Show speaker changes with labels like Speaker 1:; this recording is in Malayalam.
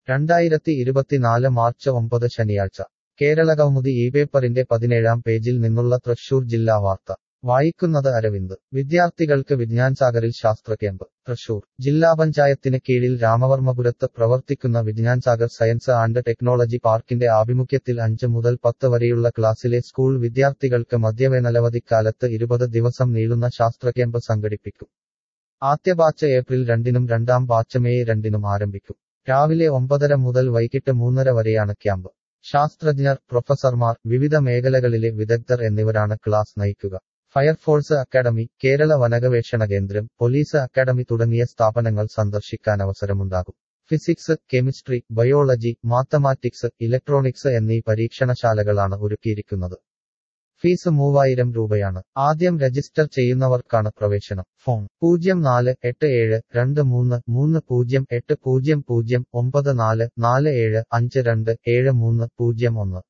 Speaker 1: രണ്ടായിരത്തി ഇരുപത്തിനാല് മാർച്ച് ഒമ്പത് ശനിയാഴ്ച കേരളകൗമുദി ഈ പേപ്പറിന്റെ പതിനേഴാം പേജിൽ നിന്നുള്ള തൃശൂർ ജില്ലാ വാർത്ത വായിക്കുന്നത് അരവിന്ദ് വിദ്യാർത്ഥികൾക്ക് വിജ്ഞാൻ സാഗറിൽ ശാസ്ത്ര ക്യാമ്പ് തൃശൂർ ജില്ലാ പഞ്ചായത്തിന് കീഴിൽ രാമവർമ്മപുരത്ത് പ്രവർത്തിക്കുന്ന Vigyan Sagar science and technology പാർക്കിന്റെ ആഭിമുഖ്യത്തിൽ അഞ്ച് മുതൽ പത്ത് വരെയുള്ള ക്ലാസ്സിലെ സ്കൂൾ വിദ്യാർത്ഥികൾക്ക് മധ്യവേനലവധിക്കാലത്ത് ഇരുപത് ദിവസം നീളുന്ന ശാസ്ത്ര ക്യാമ്പ് സംഘടിപ്പിക്കും ആദ്യ ബാച്ച് ഏപ്രിൽ രണ്ടിനും രണ്ടാം ബാച്ച് മെയ് രണ്ടിനും ആരംഭിക്കും രാവിലെ ഒമ്പതര മുതൽ വൈകിട്ട് മൂന്നര വരെയാണ് ക്യാമ്പ് ശാസ്ത്രജ്ഞർ പ്രൊഫസർമാർ വിവിധ മേഖലകളിലെ വിദഗ്ധർ എന്നിവരാണ് ക്ലാസ് നയിക്കുക ഫയർഫോഴ്സ് അക്കാദമി കേരള വനഗവേഷണ കേന്ദ്രം പോലീസ് അക്കാദമി തുടങ്ങിയ സ്ഥാപനങ്ങൾ സന്ദർശിക്കാൻ അവസരമുണ്ടാകും physics chemistry biology mathematics electronics എന്നീ പരീക്ഷണശാലകളാണ് ഒരുക്കിയിരിക്കുന്നത് ഫീസ് മൂവായിരം രൂപയാണ് ആദ്യം രജിസ്റ്റർ ചെയ്യുന്നവർക്കാണ് പ്രവേശനം ഫോൺ പൂജ്യം നാല് എട്ട് ഏഴ് രണ്ട് മൂന്ന് മൂന്ന് പൂജ്യം എട്ട് പൂജ്യം പൂജ്യം ഒമ്പത് നാല് നാല് ഏഴ് അഞ്ച് രണ്ട് ഏഴ് മൂന്ന് പൂജ്യം ഒന്ന്